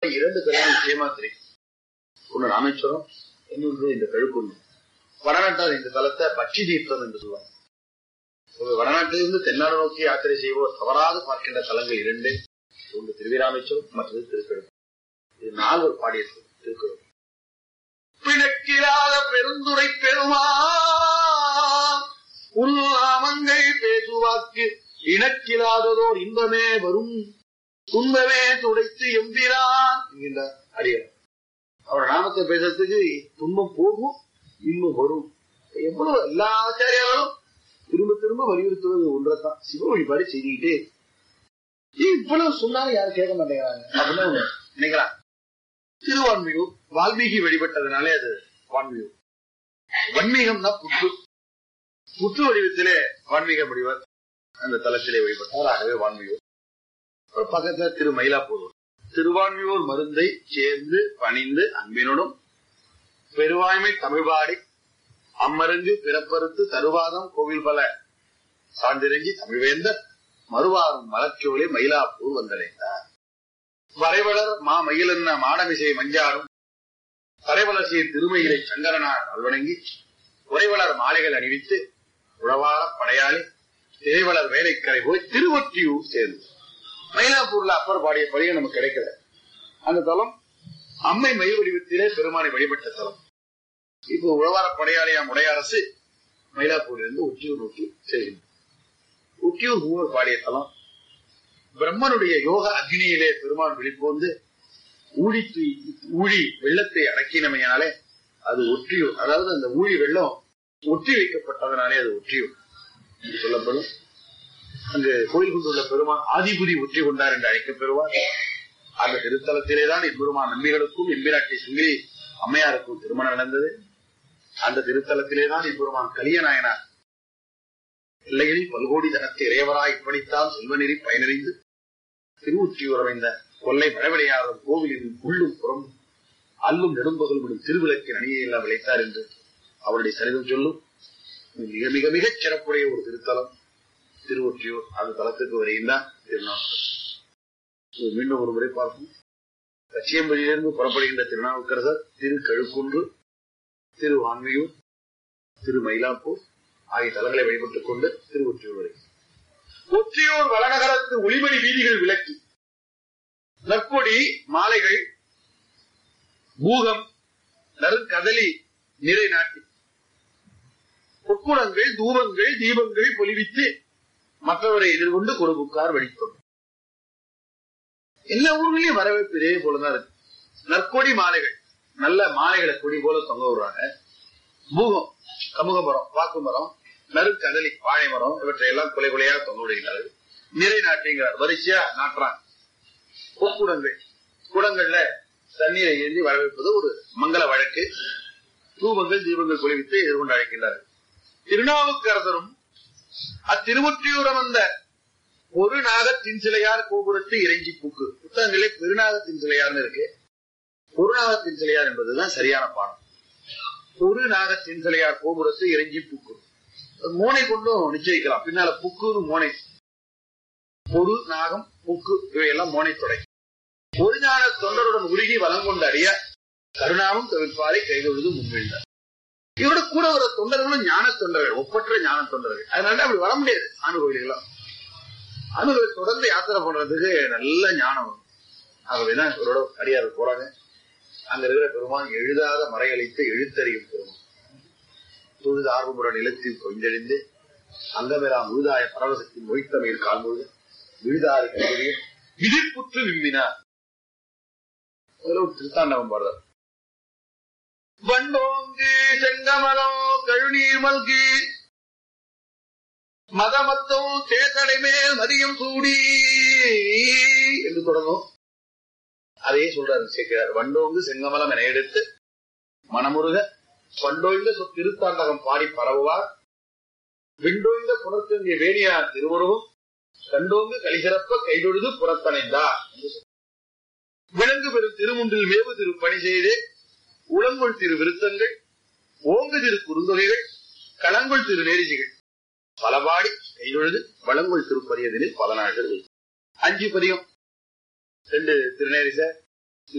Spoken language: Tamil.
இரண்டு தலங்கள் நிச்சயமா தெரியும் ஒண்ணு ராமேஸ்வரம் இன்னொன்று இந்த கழுக்குண்டு வடநாட்டார் இந்த தலத்தை பட்சி தீர்த்தம் என்று சொல்லுவாங்க ஒரு வடநாட்டிலிருந்து தென்னாடு நோக்கி யாத்திரை செய்வோர் தவறாது பார்க்கின்ற தலங்கள் இரண்டு ஒன்று திருவிராமேஸ்வரம் மற்றது திருக்கழுக்கு இது நால்வர் பாடிய திருக்குறள் பிணக்கிலாத பெருந்துரை பெருமா உள்நாமங்கள் பேசுவாக்கு இணக்கிலாததோர் இன்பமே வரும் துன்பமே துடைத்து எம்பிரான் என்கின்றார் அடியார் அவர் நாமத்தை பேசுறதுக்கு துன்பம் போகும் இன்பம் வரும் எவ்வளவு எல்லா ஆச்சாரியாலும் திரும்ப திரும்ப வலியுறுத்துவது ஒன்றைத்தான் சிவ வழிபாடு செய்துக்கிட்டே ஏன் இவ்வளவு சொன்னாலும் யாரும் கேட்க மாட்டேங்கிறாங்க அப்படின்னு அவங்க நினைக்கிறாங்க திருவான்மியூர் வால்மீகி வழிபட்டதுனாலே அது வான்மியூர் வன்மீகம்னா புத்து புத்து வடிவத்திலே வான்மீக முடிவர் அந்த தலத்திலே வழிபட்டார் ஆகவே வான்மியூர் அப்புறம் பக்கத்துல திரு மயிலாப்பூர் திருவான்மியூர் மருந்தை சேர்ந்து பணிந்து அன்பினுடன் பெருவாய்மை தமிழ்பாடி அம்மருங்கு பிறப்பறுத்து தருவாதம் கோவில் பல சார்ந்திறங்கி தமிழ்வேந்தர் மறுவாரும் மலச்சோலை மயிலாப்பூர் வந்தடைந்தார் வரைவளர் மா மயிலன்ன மாடமிசை மஞ்சாடும் தரைவளர்ச்சியை திருமயிலை சங்கரனார் அல்வணங்கி உறைவளர் மாலைகள் அணிவித்து உழவார படையாளி திரைவளர் வேலைக்கரை போய் திருவொற்றியூர் சேர்ந்து மயிலாப்பூர்ல அப்பர் பாடிய படியும் நமக்கு கிடைக்கல அந்த தலம் அம்மை மயில் வடிவத்திலே பெருமானை வழிபட்ட தலம் இப்போ உழவார படையாளியாம் உடைய அரசு மயிலாப்பூரிலிருந்து உச்சியூர் நோக்கி செல்கின்றது உச்சியூர் மூவர் பாடிய தலம் பிரம்மனுடைய யோக அக்னியிலே பெருமான் விழிப்போந்து ஊழி தூய்- ஊழி வெள்ளத்தை அடக்கினமையாலே அது ஒற்றியூர் அதாவது அந்த ஊழி வெள்ளம் ஒற்றி வைக்கப்பட்டதனாலே அது ஒற்றியூர் என்று சொல்லப்படும் அங்கு கோயில் கொண்டுள்ள பெருமான் ஆதிபுரி ஒற்றி கொண்டார் என்று அழைக்கப்பெறுவார் அந்த திருத்தலத்திலேதான் எம்பெருமான் நம்பிகளுக்கும் எம்பிராட்டி சுங்கிலி அம்மையாருக்கும் திருமணம் நடந்தது அந்த திருத்தலத்திலேதான் எம்பெருமான் கலியநாயனார் இல்லையில் பல்கோடி தனத்தை இறைவராய் இப்படித்தான் செல்வநெறி பயனறிந்து திருவுற்றியூர் அமைந்த கொல்லை மழவிளையாளர் கோவிலின் உள்ளும் புறம் அல்லும் நெடும்பகல் விடும் திருவிளக்கின் அணியை எல்லாம் விளைத்தார் என்று அவருடைய சரிதம் சொல்லும் மிக மிக மிகச் சிறப்புடைய ஒரு திருத்தலம் திருவொற்றியூர் அந்த தலத்துக்கு வருகின்றார் திருநாவுக்கரசர் இது மீண்டும் ஒரு முறை பார்ப்போம் கச்சியம்பதியிலிருந்து புறப்படுகின்ற திருநாவுக்கரசர் திரு கழுக்குன்று திரு வான்மியூர் திரு மயிலாப்பூர் ஆகிய தலங்களை வழிபட்டுக் கொண்டு திருவொற்றியூர் வரை ஒற்றியூர் வளநகரத்து ஒளிமணி வீதிகள் விளக்கி நற்கொடி மாலைகள் பூகம் நறுங்கதலி நிறை நாட்டி பொற்குடங்கள் தூபங்கள் தீபங்கள் பொலிவித்து மற்றவரை எதிர்கொண்டு கொடுப்புக்கார் வெடித்தோம் எல்லா ஊர்களையும் வரவேற்பு இதே போலதான் இருக்கு நற்கொடி மாலைகள் நல்ல மாலைகளை கொடி போல தொங்க விடுறாங்க பூகம் கமுக மரம் பாக்கு மரம் நறுக்கதலி வாழை மரம் இவற்றை எல்லாம் கொலை கொலையா தொங்க விடுகிறார்கள் நிறை நாட்டுங்கிறார் வரிசையா நாட்டுறாங்க பொற்குடங்கள் குடங்கள்ல தண்ணீரை ஏந்தி வரவேற்பது ஒரு மங்கள வழக்கு தூபங்கள் தீபங்கள் குளிவித்து எதிர்கொண்டு அழைக்கின்றார்கள் திருநாவுக்கரசரும் அத்திருவொற்றியூரம் வந்த ஒரு நாகத்தின் சிலையார் கோபுரத்து இறைஞ்சி பூக்கு புத்தகங்களே பெருநாகத்தின் சிலையார்னு இருக்கு ஒரு நாகத்தின் சிலையார் என்பதுதான் சரியான பாடம் ஒரு நாகத்தின் சிலையார் கோபுரத்து இறைஞ்சி பூக்கு அது மோனை கொண்டும் நிச்சயிக்கலாம் பின்னால புக்குன்னு மோனை பொரு நாகம் புக்கு இவையெல்லாம் மோனை தொடை ஒரு ஞான தொண்டருடன் உருகி வலம் கொண்ட அறிய கருணாவும் தவிர்ப்பாரை கைதொழுது முன்வீழ்ந்தார் இவரோட கூட வர தொண்டர்களும் ஞான தொண்டர்கள் ஒப்பற்ற ஞான தொண்டர்கள் அதனால அப்படி வர முடியாது ஆணுகோயில்களாம் ஆணுகளை தொடர்ந்து யாத்திரை பண்றதுக்கு நல்ல ஞானம் வரும் ஆகவேதான் இவரோட அடியார் போறாங்க அங்க இருக்கிற பெருமான் எழுதாத மறையளித்து எழுத்தறியும் பெருமான் தொழுது ஆர்வமுற நிலத்தில் கொஞ்செழிந்து அங்கமெல்லாம் முழுதாய பரவசத்தின் மொய்த்தமையில் காண்பொழுது விழுதாறு கைகளில் விதிர்ப்புற்று விம்பினார் அதுல ஒரு திருத்தாண்டவம் பாடுறார் வண்டோங்கு செங்கமலம் கழுநீர் மல்கி மதமத்தம் தேர்தடை மேல் மதியம் சூடி என்று தொடங்கும் அதையே சொல்றாரு சேர்க்கிறார் வண்டோங்கு செங்கமலம் என எடுத்து மனமுருக பண்டோய்ந்த சொ- திருத்தாண்டகம் பாடி பரவுவார் விண்டோய்ந்த புறத்தங்கிய வேணியார் திருவுருவும் கண்டோங்கு கலிசிறப்ப கைதொழுது புறத்தணைந்தார் என்று சொல்றார். விலங்கு பெறும் திருமுன்றில் மேவு திரு பணி செய்து உளங்குள் திரு விருத்தங்கள் ஓங்கு திரு குறுந்தொகைகள் களங்குள் திரு நேரிசிகள் பலபாடி கைதொழுது வளங்குள் திருப்பதியதில் பல நாள்கள் வைத்து. அஞ்சு பதியம் ரெண்டு திருநேரிச